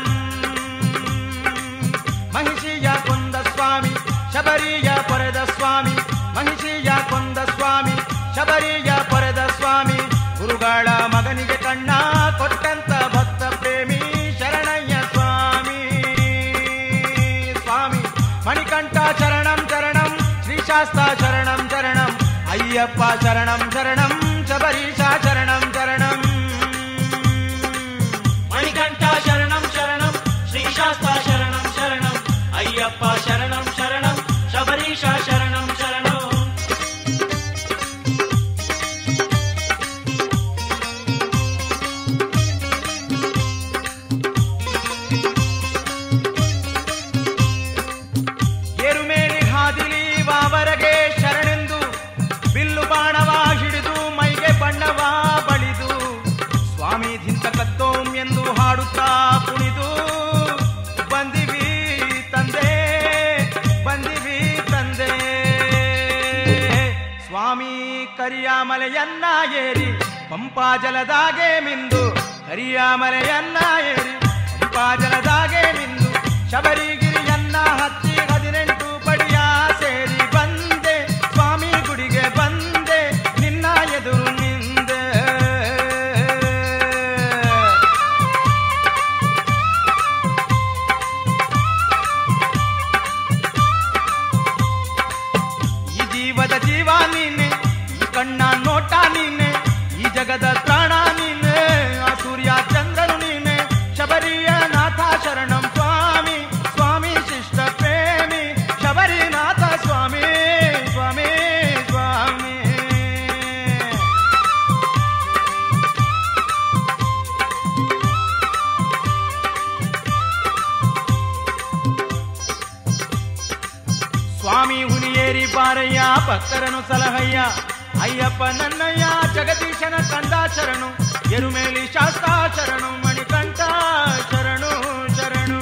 ಮಹಿಷಿಯ ಕೊಂದ ಸ್ವಾಮಿ ಶಬರಿಯ ಪೊರೆದ ಸ್ವಾಮಿ ಮಹಿಷಿಯ ಕೊಂದ ಸ್ವಾಮಿ ಶಬರಿಯ ಪೊರೆದ ಸ್ವಾಮಿ ಗುರುಗಳ ಮಗನಿಗೆ ಕಣ್ಣ ಕೊಟ್ಟಂತ ಭಕ್ತ ಪ್ರೇಮಿ ಶರಣಯ್ಯ ಸ್ವಾಮಿ ಸ್ವಾಮಿ ಮಣಿಕಂಠ ಶರಣಂ ಶರಣಂ ಶ್ರೀಶಾಸ್ತ ಶರಣಂ ಶರಣಂ ಅಯ್ಯಪ್ಪ ಶರಣಂ ಶರಣಂ ಶಬರೀಶ ಶರಣಂ ಶರಣಂ మణికంఠ శరణం శరణం శ్రీశాస్త శరణం శరణం అయ్యప్ప శరణం శరణం శబరీష శరణం శరణం ಎರುಮೇಲಿ ಹಾದಿಲಿ ವಾವರಗೆ ಶರಣೆಂದು ಬಿಲ್ಲು ಬಾಣವ ಹಿಡಿದು ಮೈಗೆ ಬಣ್ಣವ ಬಳಿದು ಸ್ವಾಮಿ ಧಿಂತ ಕತ್ತೋಂ ಎಂದು ಹಾಡುತ್ತಾ ಕುಣಿದು ಬಂದಿವಿ ತಂದೆ ಬಂದಿವಿ ತಂದೆ ಸ್ವಾಮಿ ಕರಿಯ ಮಲೆಯನ್ನ ಏರಿ ಪಂಪಾ ಜಲದಾಗೆ ಮಿಂದು ಕರಿಯ ಮಲೆಯನ್ನ ಏರಿ ಪಂಪಾ ಜಲದಾಗೆ ಮಿಂದು ಶಬರಿಗಿರಿಯನ್ನ ಹತ್ತಿ ಹದಿನೆಂಟು ಪಡಿಯ ಸೇರಿ ಬಂದೆ ಸ್ವಾಮಿ ಗುಡಿಗೆ ಬಂದೆ ನಿನ್ನ ಎದುರು ನಿಂದೆ ಈ ಜೀವದ ಜೀವ ನೀನೆ ಈ ಕಣ್ಣ ನೋಟ ನೀನೆ ಈ ಜಗದ ಪ್ರಾಣ ನೀನೆ ಆ ಸೂರ್ಯ ಚಂದ್ರನು ನೀನೆ ಶಬರಿಯ ನಾಥ ಶರಣಂ ಸ್ವಾಮಿ ಸ್ವಾಮಿ ಶಿಷ್ಟ ಪ್ರೇಮಿ ಶಬರಿನಾಥ ಸ್ವಾಮಿ ಸ್ವಾಮಿ ಸ್ವಾಮಿ ಸ್ವಾಮಿ ಹುಲಿಯೇರಿ ಬಾರಯ್ಯ ಭಕ್ತರನು ಸಲಹಯ್ಯ ಅಯ್ಯಪ್ಪ ನನ್ನಯ್ಯ ಜಗದೀಶನ ಕಂದ ಶರಣು ಎರುಮೇಲಿ ಶಾಸ್ತ್ರ ಶರಣು ಮಣಿಕಂಠ ಶರಣು ಶರಣು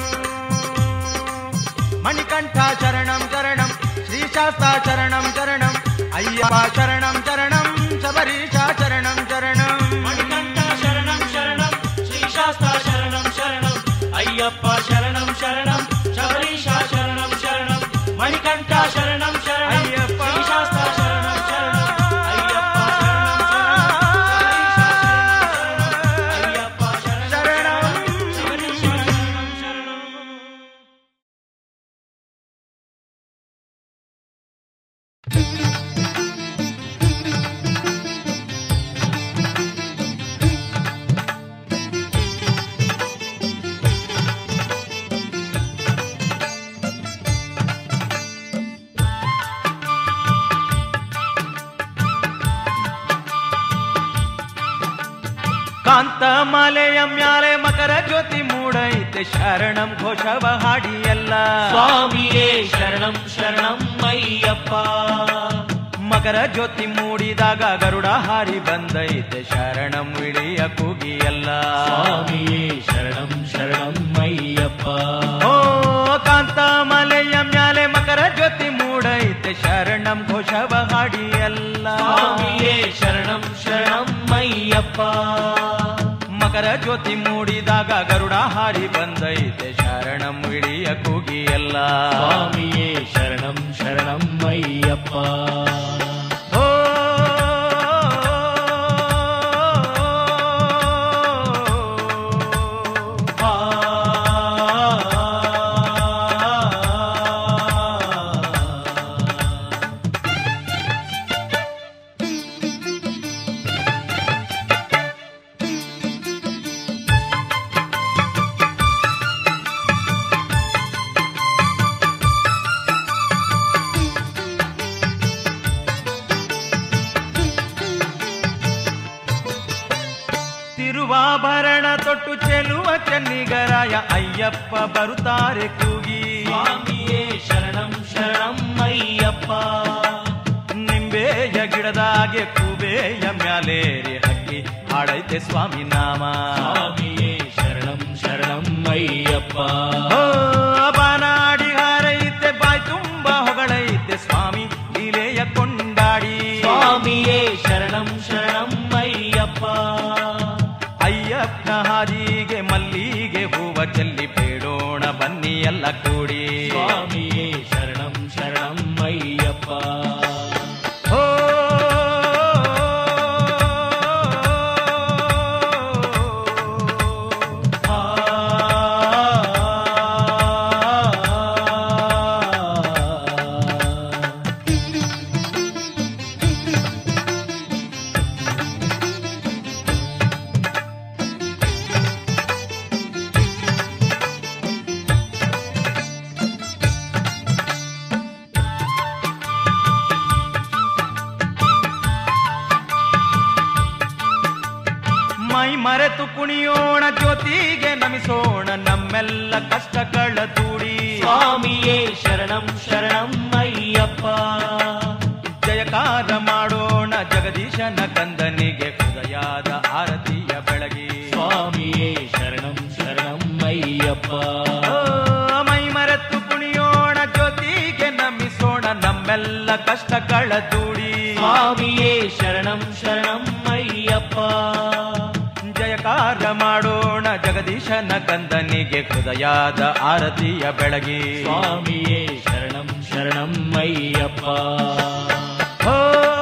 ಮಣಿಕಂಠ ಶರಣಂ ಶರಣಂ ಶ್ರೀಶಾಸ್ತ್ರ ಶರಣಂ ಶರಣಂ ಅಯ್ಯಪ್ಪ ಶರಣಂ ಶರಣಂ ಶಬರೀಶ ಶರಣಂ ಶರಣಂ మణికంఠ శరణం శరణం శ్రీశాస్త శరణం శరణం అయ్యప్ప శరణం శరణం శబరీష శరణం శరణం మణికంఠ శరణం శరణం అయ్యప్ప. శ్రీశాస్త శరణం శరణం అయ్యప్ప శరణం శరణం శబరీష శరణం శరణం అయ్యప్ప శరణం శబరీష శరణం శరణం ಕಾಂತ ಮಾಲೆಯ ಮ್ಯಾಲೆ ಮಕರ ಜ್ಯೋತಿ ಮೂಡೈತೆ ಶರಣಂ ಘೋಷವ ಹಾಡಿಯಲ್ಲ స్వామియే శరణం శరణం అయ్యప్ప ಮಕರ ಜ್ಯೋತಿ ಮೂಡಿದಾಗ ಗರುಡ ಹಾರಿ ಬಂದೈತೆ ಶರಣಂ ವಿಳಿಯ ಕೂಗಿಯಲ್ಲ ಸ್ವಾಮಿಯೇ ಶರಣಂ ಶರಣಂ ಅಯ್ಯಪ್ಪ ಓ ಕಾಂತ ಮಲೆಯ ಮ್ಯಾಲೆ ಮಕರ ಜ್ಯೋತಿ ಮೂಡೈತೆ ಶರಣಂ ಘೋಷವ ಹಾಡಿಯಲ್ಲ ಸ್ವಾಮಿಯೇ ಶರಣಂ ಶರಣಂ ಅಯ್ಯಪ್ಪ ಮಕರ ಜ್ಯೋತಿ ಮೂಡಿದಾಗ ಗರುಡ ಹಾರಿ ಬಂದೈತೆ ಶರಣಂ ವಿಳಿಯ ಕೂಗಿಯಲ್ಲ ಸ್ವಾಮಿಯೇ ಶರಣಂ ಶರಣಂ ಅಯ್ಯಪ್ಪ ಓ ಆ ತಿರುವಾಭರಣ ತೊಟ್ಟು ಚೆಲುವ ಚೆನ್ನಿಗರಾಯ ಅಯ್ಯಪ್ಪ ಬರುತ್ತಾರೆ ಕೂಗಿ ಸ್ವಾಮಿಯೇ ಶರಣಂ ಶರಣಂ ಅಯ್ಯಪ್ಪ ನಿಂಬೆಯ ಗಿಡದಾಗೆ ಕೂಬೆಯ ಮ್ಯಾಲೇರಿ ಹಕ್ಕಿ ಹಾಡೈತೆ ಸ್ವಾಮಿ ನಾಮ ಸ್ವಾಮಿಯೇ ಶರಣಂ ಶರಣಂ ಅಯ್ಯಪ್ಪ ಓ, ಬಾನಾಡಿ ಹಾರೈತೆ ಬಾಯ್ ತುಂಬ ಹೊಗಳೈತೆ ಸ್ವಾಮಿ ಲೀಲೆಯ ಕೊಂಡಾಡಿ ಸ್ವಾಮಿಯೇ ಶರಣಂ ಶರಣಂ ಅಯ್ಯಪ್ಪ ಅಯ್ಯಪ್ಪನ ಹಾದಿಗೆ ಮಲ್ಲಿಗೆ ಹೂವ ಚೆಲ್ಲಿ ಬೇಡೋಣ ಬನ್ನಿ ಎಲ್ಲ ಕೂಡಿ ಸ್ವಾಮಿಯೇ ಶರಣಂ ಶರಣಂ ಅಯ್ಯಪ್ಪ ಓ ಆ ಮೈ ಮರೆತು ಕುಣಿಯೋಣ ಜ್ಯೋತಿಗೆ ನಮಿಸೋಣ ನಮ್ಮೆಲ್ಲ ಕಷ್ಟಗಳ ದೂಡಿ ಸ್ವಾಮಿಯೇ ಶರಣಂ ಶರಣಂ ಅಯ್ಯಪ್ಪ ಜಯಕಾರ ಮಾಡೋಣ ಜಗದೀಶನ ಕಂದನಿಗೆ ಹೃದಯದ ಆರತಿಯ ಬೆಳಗಿ ಸ್ವಾಮಿಯೇ ಶರಣಂ ಶರಣಂ ಅಯ್ಯಪ್ಪ ಓ, ಮೈ ಮರೆತು ಕುಣಿಯೋಣ ಜ್ಯೋತಿಗೆ ನಮಿಸೋಣ ನಮ್ಮೆಲ್ಲ ಕಷ್ಟಗಳ ದೂಡಿ ಸ್ವಾಮಿಯೇ ಶರಣಂ ಶರಣಂ ಅಯ್ಯಪ್ಪ ಜಯಕಾರ ಮಾಡೋಣ ಜಗದೀಶನ ಕಂದನಿಗೆ ಹೃದಯದ ಆರತಿಯ ಬೆಳಗಿ ಸ್ವಾಮಿಯೇ ಶರಣಂ ಶರಣಂ ಅಯ್ಯಪ್ಪ ಓ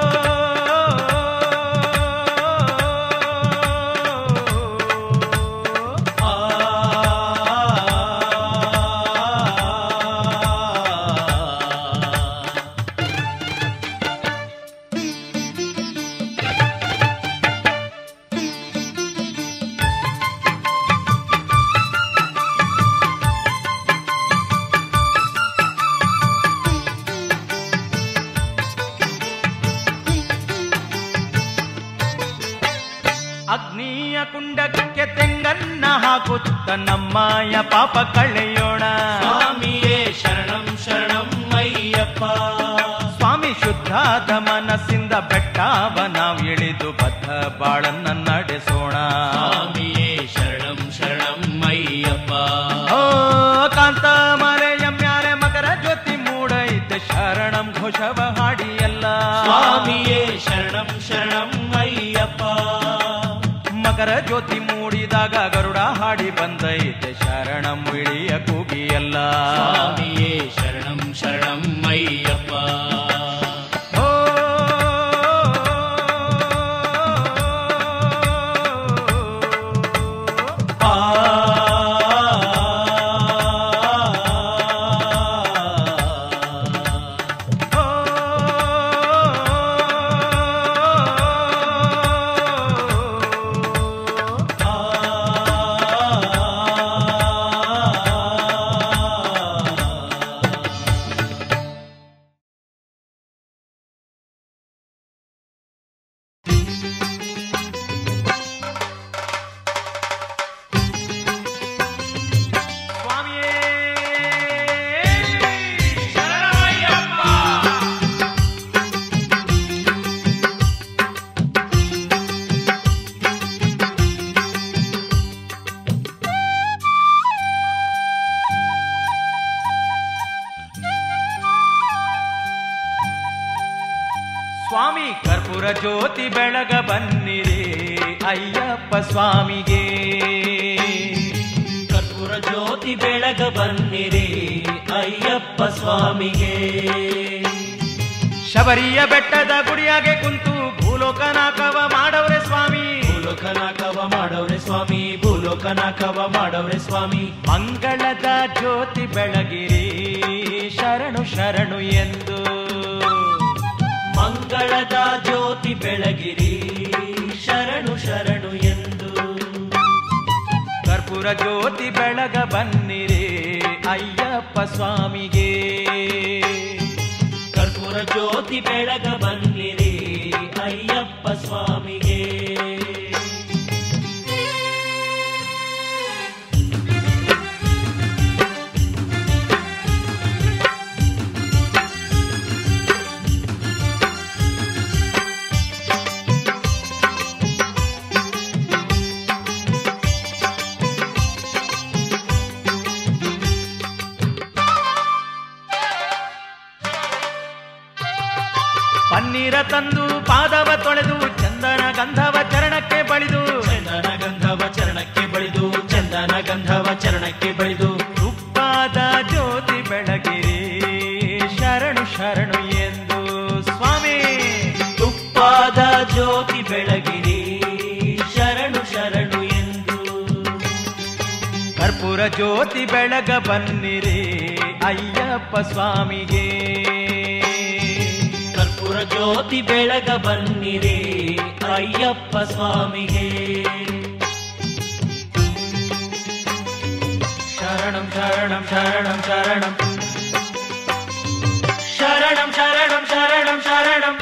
ಆ ಅಗ್ನಿಯ ಕುಂಡಕ್ಕೆ ತೆಂಗನ್ನ ಹಾಕುತ್ತ ನಮ್ಮಯ ಪಾಪ ಕಳೆಯೋಣ ಸ್ವಾಮಿಯೇ ಶರಣಂ ಶರಣಂ ಅಯ್ಯಪ್ಪ ಸ್ವಾಮಿ ಶುದ್ಧಾದ ಮನಸ್ಸಿಂದ ಬೆಟ್ಟವ ನಾವು ಇಳಿದು ಬದ್ಧ ಬಾಳನ್ನ ನಡೆಸೋಣ ಸ್ವಾಮಿಯೇ ಶರಣಂ ಶರಣಂ ಅಯ್ಯಪ್ಪ ಓ ಕಾಂತ ಮರೆಯ ಮ್ಯಾಲೆ ಮಕರ ಜ್ಯೋತಿ ಮೂಡೈತೆ ಶರಣಂ ಘೋಷವ ಹಾಡಿಯಲ್ಲ ಸ್ವಾಮಿಯೇ ಶರಣಂ ಶರಣಂ ಅಯ್ಯಪ್ಪ ಮಕರ ಜ್ಯೋತಿ ಮೂಡಿದಾಗ ಗರುಡ ಹಾಡಿ ಬಂದೈತೆ ಶರಣಂ ವಿಳಿಯ ಕೂಗಿಯಲ್ಲ ಸ್ವಾಮಿಯೇ ಶರಣಂ ಶರಣಂ ಅಯ್ಯಪ್ಪ ಸ್ವಾಮಿ ಕರ್ಪೂರ ಜ್ಯೋತಿ ಬೆಳಗ ಬನ್ನಿರಿ ಅಯ್ಯಪ್ಪ ಸ್ವಾಮಿಗೆ ಕರ್ಪೂರ ಜ್ಯೋತಿ ಬೆಳಗ ಬನ್ನಿರಿ ಅಯ್ಯಪ್ಪ ಸ್ವಾಮಿಗೆ ಶಬರಿಯ ಬೆಟ್ಟದ ಗುಡಿಯಾಗೆ ಕುಂತು ಭೂಲೋಕನ ಕವ ಮಾಡವ್ರೆ ಸ್ವಾಮಿ ಭೂಲೋಕನ ಕವ ಮಾಡವ್ರೆ ಸ್ವಾಮಿ ಭೂಲೋಕನ ಕವ ಮಾಡವ್ರೆ ಸ್ವಾಮಿ ಮಂಗಳದ ಜ್ಯೋತಿ ಬೆಳಗಿರಿ ಶರಣು ಶರಣು ಎಂದು ಮಂಗಳದ ಜ್ಯೋತಿ ಬೆಳಗಿರಿ ಶರಣು ಶರಣು ಎಂದು ಕರ್ಪೂರ ಜ್ಯೋತಿ ಬೆಳಗ ಬನ್ನಿರಿ ಅಯ್ಯಪ್ಪ ಸ್ವಾಮಿಗೆ ಕರ್ಪೂರ ಜ್ಯೋತಿ ಬೆಳಗ ಬನ್ನಿರಿ ಅಯ್ಯಪ್ಪ ಸ್ವಾಮಿಗೆ ಪನ್ನೀರ ತಂದು ಪಾದವ ತೊಳೆದು ಚಂದನ ಗಂಧವ ಚರಣಕ್ಕೆ ಬಳಿದು ಚಂದನ ಗಂಧವ ಚರಣಕ್ಕೆ ಬಳಿದು ಚಂದನ ಗಂಧವ ಚರಣಕ್ಕೆ ಬಳಿದು ತುಪ್ಪಾದ ಜ್ಯೋತಿ ಬೆಳಗಿರಿ ಶರಣು ಶರಣು ಎಂದು ಸ್ವಾಮಿ ತುಪ್ಪಾದ ಜ್ಯೋತಿ ಬೆಳಗಿರಿ ಶರಣು ಶರಣು ಎಂದು ಕರ್ಪೂರ ಜ್ಯೋತಿ ಬೆಳಗ ಬನ್ನಿರಿ ಅಯ್ಯಪ್ಪ ಸ್ವಾಮಿಗೆ ಕರ್ಪೂರ ಜ್ಯೋತಿ ಬೆಳಗ ಬನ್ನಿರಿ ಅಯ್ಯಪ್ಪ ಸ್ವಾಮಿಗೆ ಶರಣಂ ಶರಣಂ ಶರಣಂ ಶರಣಂ ಶರಣಂ ಶರಣಂ ಶರಣಂ ಶರಣಂ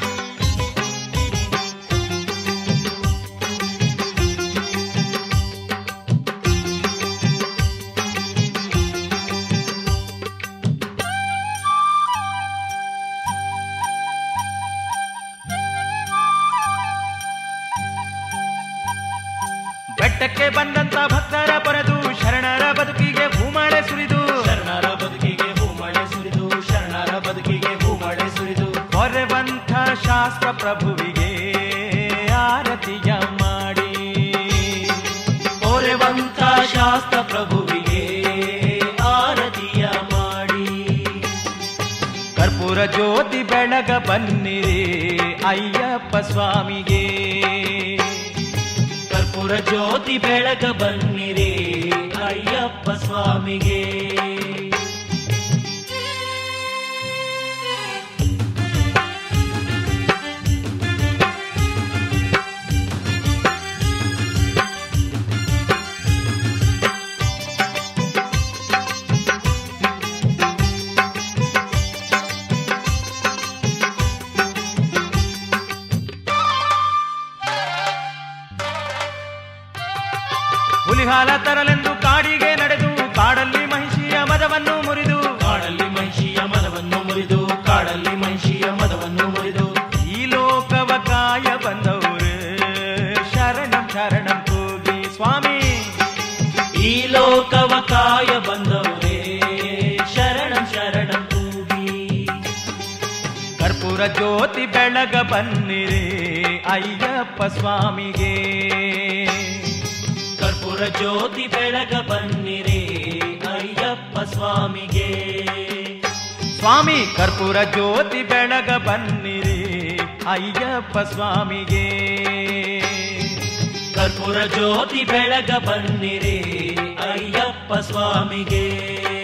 ಬೆಟ್ಟಕ್ಕೆ ಬಂದಂತ ಭಕ್ತರ ಪೊರೆದು ಶರಣರ ಬದುಕಿಗೆ ಭೂಮಳೆ ಸುರಿದು ಶರಣರ ಬದುಕಿಗೆ ಹೂಮಳೆ ಸುರಿದು ಶರಣರ ಬದುಕಿಗೆ ಹೂಮಳೆ ಸುರಿದು ಹೊರೆವಂಥ ಶಾಸ್ತ್ರ ಪ್ರಭುವಿಗೆ ಆರತಿಯ ಮಾಡಿ ಓರೆವಂತ ಶಾಸ್ತ್ರ ಪ್ರಭುವಿಗೆ ಆರತಿಯ ಮಾಡಿ ಕರ್ಪೂರ ಜ್ಯೋತಿ ಬೆಳಗ ಬನ್ನಿರಿ ಅಯ್ಯಪ್ಪ ಸ್ವಾಮಿಗೆ ಕರ್ಪೂರ ಜ್ಯೋತಿ ಬೆಳಗ ಬನ್ನಿರಿ ಅಯ್ಯಪ್ಪ ಸ್ವಾಮಿಗೆ ಹುಲಿಹಾಲ ತರಲೆಂದು ಕಾಡಿಗೆ ನಡೆದು ಕಾಡಲ್ಲಿ ಮಹಿಷಿಯ ಮದವನ್ನು ಮುರಿದು ಕಾಡಲ್ಲಿ ಮಹಿಷಿಯ ಮದವನ್ನು ಮುರಿದು ಕಾಡಲ್ಲಿ ಮಹಿಷಿಯ ಮದವನ್ನು ಮುರಿದು ಈ ಲೋಕವ ಕಾಯ ಬಂದವರು ಶರಣಂ ಶರಣಂ ಕೂಗಿ ಸ್ವಾಮಿ ಈ ಲೋಕವ ಕಾಯ ಬಂದವರೇ ಶರಣಂ ಶರಣಂ ಕೂಗಿ ಕರ್ಪೂರ ಜ್ಯೋತಿ ಬೆಳಗ ಬನ್ನಿರಿ ಅಯ್ಯಪ್ಪ ಸ್ವಾಮಿಗೆ ಕರ್ಪೂರ ಜ್ಯೋತಿ ಬೆಳಗ ಬನ್ನಿರಿ ಅಯ್ಯಪ್ಪ ಸ್ವಾಮಿಗೆ ಸ್ವಾಮಿ ಕರ್ಪೂರ ಜ್ಯೋತಿ ಬೆಳಗ ಬನ್ನಿರಿ ಅಯ್ಯಪ್ಪ ಸ್ವಾಮಿಗೆ ಕರ್ಪೂರ ಜ್ಯೋತಿ ಬೆಳಗ ಬನ್ನಿರಿ ಅಯ್ಯಪ್ಪ ಸ್ವಾಮಿಗೆ